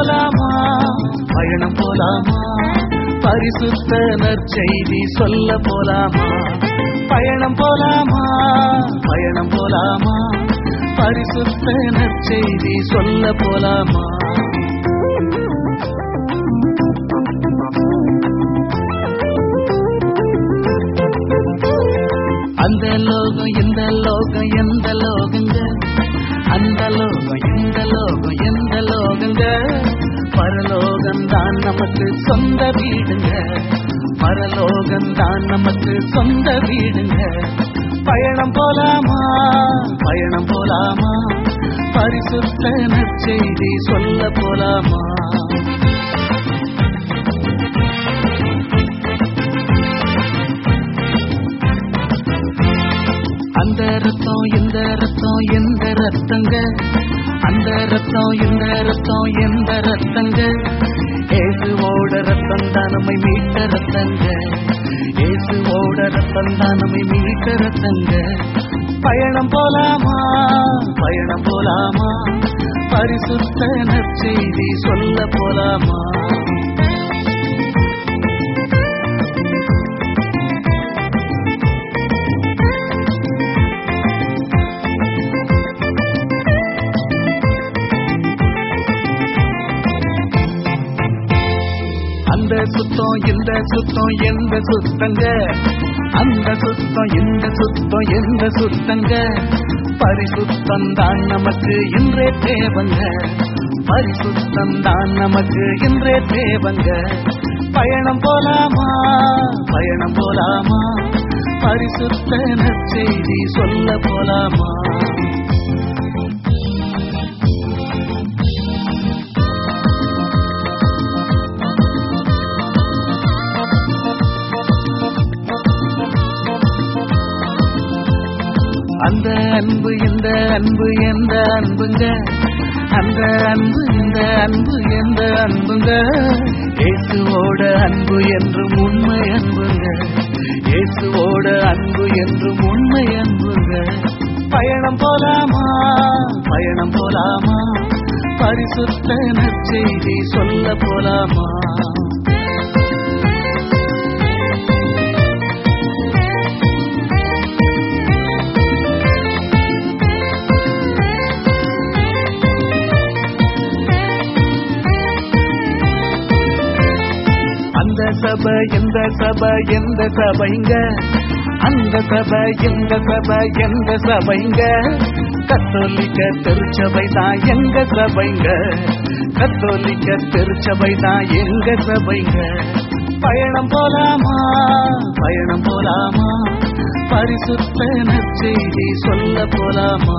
போலாமா பயணம் போலாமா பரிசுத்த நற்செய்தி சொல்ல போலாமா பயணம் போலாமா பயணம் போலாமா பரிசுத்த நற்செய்தி சொல்ல போலாமா அந்த லோகம் இந்த லோகம் எந்த லோகங்க அந்த லோகம் இந்த லோகம் எந்த லோகங்க பரலோகம் தான் நமக்கு சொந்த வீடுங்க பரலோகம் தான் நமக்கு சொந்த வீடுங்க பயணம் போலாமா பயணம் போலாமா பரிசுத்த நற்செய்தி சொல்ல போலாமா அந்த ரத்தம் இந்த ரத்தம் எந்த ரத்தங்க அந்த ரத்தம் இந்த ரத்தம் எந்த ரத்தங்க ஏசுவோட ரத்தம் தான் நம்மை மீட்ட ரத்தங்க ஏசுவோட ரத்தம் தான் நம்மை மீட்ட ரத்தங்க பயணம் போலாமா பயணம் போலாமா பரிசுத்த நற்செய்தி சொல்ல போலாமா அந்த சுத்தம் இந்த சுத்தம் எந்த சுத்தங்க அந்த சுத்தம் இந்த சுத்தம் எந்த சுத்தங்க பரிசுத்தம் தான் நமக்கு இன்றே தேவங்க பரிசுத்தம் தான் நமக்கு இன்றே தேவங்க பயணம் போலாமா பயணம் போலாமா பரிசுத்த நற்செய்தி சொல்ல போலாமா அந்த அன்பு இந்த அன்பு எந்த அன்புங்க அந்த அன்பு இந்த அன்பு எந்த அன்புங்க இயேசுவோட அன்பு என்றும் உண்மை அன்புங்க இயேசுவோட அன்பு என்றும் உண்மை அன்புங்க பயணம் போலாமா பயணம் போலாமா பரிசுத்த நற்செய்தி சொல்ல போலாமா அந்த சபை எந்த சபை எந்த சபைங்க அந்த சபை எந்த சபை எந்த சபைங்க கத்தோலிக்க திருச்சபை தான் எங்க சபைங்க கத்தோலிக்க திருச்சபை தான் எங்க சபைங்க பயணம் போலாமா பயணம் போலாமா பரிசுத்த நற்செய்தி சொல்ல போலாமா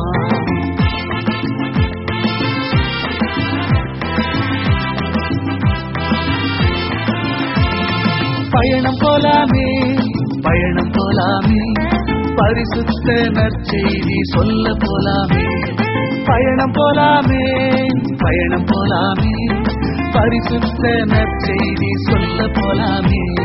பயணம் போலாமே பயணம் போலாமே பரிசுத்த நற்செய்தி சொல்ல போலாமே பயணம் போலாமே பயணம் போலாமே பரிசுத்த நற்செய்தி சொல்ல போலாமே